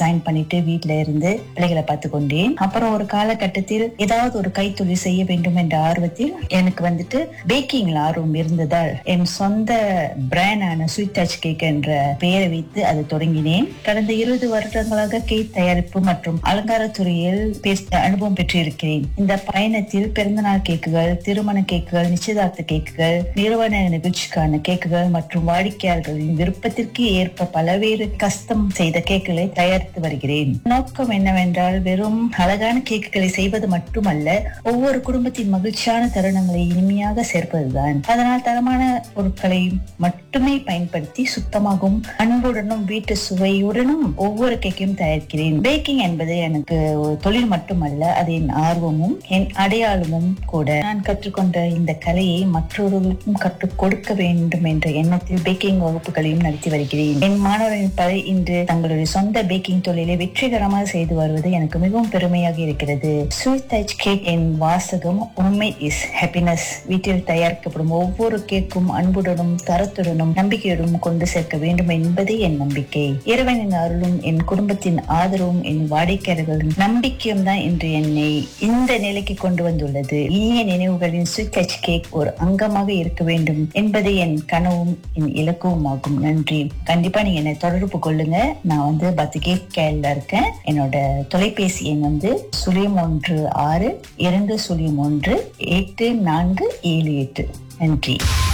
resign பண்ணிட்டு வீட்ல இருந்து பிள்ளைகளை பார்த்து கொண்டேன் அப்புறம் ஒரு காலகட்டத்தில் ஏதாவது ஒரு கைத்தொழில் செய்ய வேண்டும் என்ற ஆர்வத்தில் எனக்கு வந்துட்டு பேக்கிங்ல ஆர்வம் இருந்ததால் என் சொந்த பிராண்டான ஸ்வீட் டச் கேக் என்ற பெயரை வைத்து அதை தொடங்கினேன் கடந்த இருபது வருடங்களாக கேக் தயாரிப்பு மற்றும் அலங்கார துறையில் பேச- அனுபவம் பெற்றிருக்கிறேன் இந்த பயணத்தில் பிறந்தநாள் கேக்குகள் திருமண கேக்குகள் நிச்சயதார்த்த கேக்குகள் நிறுவன நிகழ்ச்சிக்கான கேக்குகள் மற்றும் வாடிக்கையாளர்களின் விருப்பத்திற்கு ஏற்ப பல்வேறு கஸ்டம் செய்த கேக்குகளை தயாரித்து வருகிறேன் நோக்கம் என்னவென்றால் வெறும் அழகான கேக்குகளை செய்வது மட்டுமல்ல ஒவ்வொரு குடும்பத்தின் மகிழ்ச்சியான தருணங்களை இனிமையாக சேர்ப்பதுதான் அதனால் தரமான பொருட்களை மட்டுமே பயன்படுத்தி சுத்தமாகவும் அன்புடனும் வீட்டு சுவையுடனும் ஒவ்வொரு கேக்கையும் தயாரிக்கிறேன் பேக்கிங் என்பது எனக்கு ஒரு தொழில் மட்டுமல்ல அது என் ஆர்வமும் என் அடையாளமும் கூட நான் கற்றுக்கொண்ட இந்த கலையை மற்றவர்களுக்கும் கற்றுக் கொடுக்க வேண்டும் என்ற எண்ணத்தில் பேக்கிங் வகுப்புகளையும் நடத்தி வருகிறேன் என் மாணவர்களின் பலர் இன்று தங்களுடைய சொந்த பேக்கிங் தொழிலை வெற்றிகரமாக செய்து வருவது எனக்கு மிகவும் பெருமையாக இருக்கிறது ஸ்வீட் டச் கேக் என் வாசகம் உண்மை இஸ் ஹாப்பினஸ் வீட்டில் தயாரிக்கப்படும் ஒவ்வொரு கேக்கும் அன்புடனும் தரத்துடனும் நம்பிக்கையுடனும் கொண்டு சேர்க்க வேண்டும் என்பதே என் நம்பிக்கை இறைவனின் அருளும் என் குடும்பத்தின் ஆதரவும் என் வாடிக்கையாளர்களின் நம்பிக்கையும் தான் இன்று என்னை இந்த நிலைக்கு கொண்டு வந்துள்ளது இனிய நினைவுகளின் ஸ்வீட் டச் கேக் ஒரு அங்கமாக இருக்க வேண்டும் என்பது என் கனவும் என் இலக்குவும் ஆகும் நன்றி கண்டிப்பா நீங்க என்னை தொடர்பு கொள்ளுங்க நான் வந்து பத்துகே கேள்ல இருக்கேன் என்னோட தொலைபேசி எண் வந்து சுழியம் ஒன்று ஆறு இரண்டு சுழியம் ஒன்று எட்டு நான்கு ஏழு எட்டு நன்றி